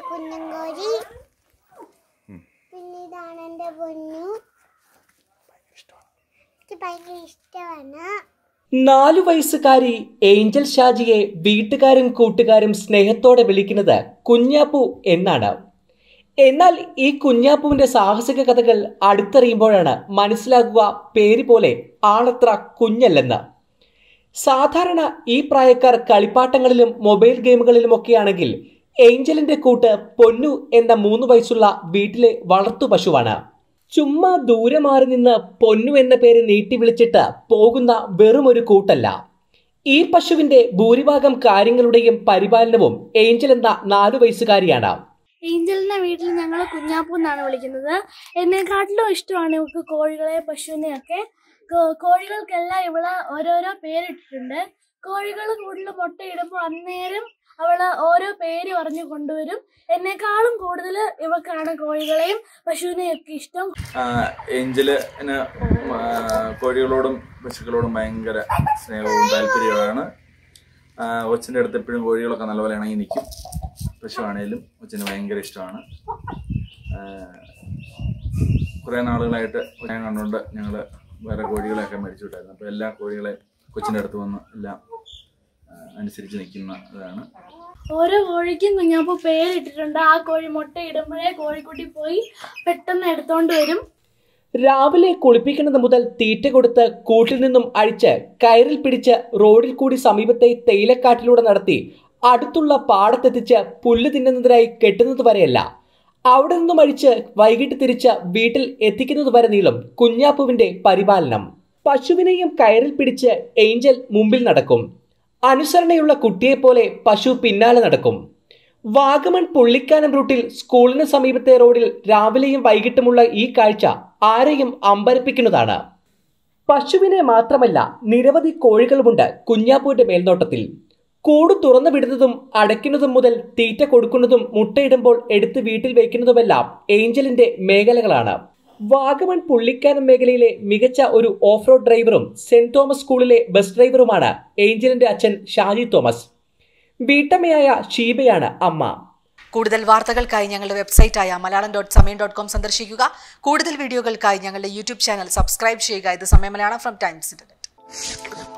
കുഞ്ഞുങ്കോരി പിന്നെ ഇതാണ് എൻ്റെ പൊന്നു എനിക്ക് ഭയങ്കര ഇഷ്ടമാണ് നാലു വയസ്സുകാരി ഏഞ്ചൽ ഷാജിയെ വീട്ടുകാരും കൂട്ടുകാരും സ്നേഹത്തോടെ വിളിക്കുന്നത് കുഞ്ഞാപ്പു എന്നാണ് എന്നാൽ ഈ കുഞ്ഞാപ്പുവിന്റെ സാഹസിക കഥകൾ അടുത്തറിയുമ്പോഴാണ് മനസ്സിലാകുക പേര് പോലെ ആളത്ര കുഞ്ഞല്ലെന്ന് സാധാരണ ഈ പ്രായക്കാർ കളിപ്പാട്ടങ്ങളിലും മൊബൈൽ ഗെയിമുകളിലുമൊക്കെയാണെങ്കിൽ ഏഞ്ചലിന്റെ കൂട്ട് പൊന്നു എന്ന മൂന്ന് വയസ്സുള്ള വീട്ടിലെ വളർത്തു പശുവാണ് ചുമ്മാ ദൂരെ മാറി നിന്ന് പൊന്നു എന്ന പേര് നീട്ടി വിളിച്ചിട്ട് പോകുന്ന വെറും ഒരു കൂട്ടല്ല ഈ പശുവിന്റെ ഭൂരിഭാഗം കാര്യങ്ങളുടെയും പരിപാലനവും ഏഞ്ചൽ എന്ന നാലു വയസ്സുകാരിയാണ് ഏഞ്ചലിനെ വീട്ടിൽ ഞങ്ങൾ കുഞ്ഞാപ്പു എന്നാണ് വിളിക്കുന്നത് എന്നെക്കാട്ടിലും ഇഷ്ടമാണ് ഇവർക്ക് കോഴികളെ പശുവിനെയൊക്കെ കോ- കോഴികൾക്കെല്ലാം ഇവള് ഓരോരോ പേരിട്ടിട്ടുണ്ട് കോഴികൾ കൂടുതൽ മുട്ടയിടുമ്പോൾ അന്നേരം അവള് ഓരോ പേര് പറഞ്ഞു കൊണ്ടുവരും എന്നെക്കാളും കൂടുതൽ ഇവക്കാണ് കോഴികളെയും പശുവിനെയും ഒക്കെ ഇഷ്ടം ഏഞ്ചല് കോഴികളോടും പശുക്കളോടും ഭയങ്കര സ്നേഹവും താല്പര്യവുമാണ് കൊച്ചിൻ്റെ അടുത്ത് എപ്പോഴും കോഴികളൊക്കെ നല്ലപോലെ ഇണങ്ങി നിൽക്കും പശുവാണേലും കൊച്ചിന് ഭയങ്കര ഇഷ്ടമാണ് കുറേ നാളുകളായിട്ട് ഞാൻ കണ്ടുകൊണ്ട് ഞങ്ങൾ വേറെ കോഴികളെയൊക്കെ മേടിച്ചു വിട്ടായിരുന്നു അപ്പോൾ എല്ലാ കോഴികളെ കൊച്ചിൻ്റെ അടുത്ത് വന്ന് എല്ലാം ആ, അനുസരിച്ച് നിൽക്കുന്ന ഇതാണ് ഓരോ കോഴിക്കും കുഞ്ഞാപ്പു പേരിട്ടിട്ടുണ്ട് ആ കോഴി മുട്ടയിടുമ്പോഴേ കോഴിക്കുട്ടി പോയി പെട്ടെന്ന് എടുത്തോണ്ട് വരും രാവിലെ കുളിപ്പിക്കുന്നത് മുതൽ തീറ്റ കൊടുത്ത് കൂട്ടിൽ നിന്നും അഴിച്ച് കയറിൽ പിടിച്ച് റോഡിൽ കൂടി സമീപത്തെ തേയിലക്കാട്ടിലൂടെ നടത്തി അടുത്തുള്ള പാടത്തെത്തിച്ച് പുല്ല് തിന്നുന്നതിനായി കെട്ടുന്നത് വരെയല്ല അവിടെ നിന്നും അഴിച്ച് വൈകിട്ട് തിരിച്ച് വീട്ടിൽ എത്തിക്കുന്നത് വരെ നീളും കുഞ്ഞാപ്പുവിന്റെ പരിപാലനം പശുവിനെയും കയറിൽ പിടിച്ച് ഏഞ്ചൽ മുമ്പിൽ നടക്കും അനുസരണയുള്ള കുട്ടിയെപ്പോലെ പശു പിന്നാലെ നടക്കും വാഗമൺ പുള്ളിക്കാനം റൂട്ടിൽ സ്കൂളിന് സമീപത്തെ റോഡിൽ രാവിലെയും വൈകിട്ടുമുള്ള ഈ കാഴ്ച ആരെയും അമ്പരപ്പിക്കുന്നതാണ് പശുവിനെ മാത്രമല്ല നിരവധി കോഴികളുമുണ്ട് കുഞ്ഞാപ്പൂവിന്റെ മേൽനോട്ടത്തിൽ കൂട് തുറന്നു വിടുന്നതും അടയ്ക്കുന്നതും മുതൽ തീറ്റ കൊടുക്കുന്നതും മുട്ടയിടുമ്പോൾ എടുത്ത് വീട്ടിൽ വയ്ക്കുന്നതുമെല്ലാം ഏഞ്ചലിന്റെ മേഖലകളാണ് വാഗമൺ പുള്ളിക്കാനം മേഖലയിലെ മികച്ച ഒരു ഓഫ് റോഡ് ഡ്രൈവറും സെന്റ് തോമസ് സ്കൂളിലെ ബസ് ഡ്രൈവറുമാണ് ഏഞ്ചലിന്റെ അച്ഛൻ ഷാജി തോമസ് വീട്ടമ്മയായ ഷീബയാണ് അമ്മ കൂടുതൽ വാർത്തകൾക്കായി ഞങ്ങളുടെ വെബ്സൈറ്റായ Malayalam dot Samayam dot com സന്ദർശിക്കുക കൂടുതൽ വീഡിയോകൾക്കായി ഞങ്ങളുടെ യൂട്യൂബ് ചാനൽ സബ്സ്ക്രൈബ് ചെയ്യുക ഇത് സമയം മലയാളം ഫ്രം ടൈംസ് ഇന്റർനെറ്റ്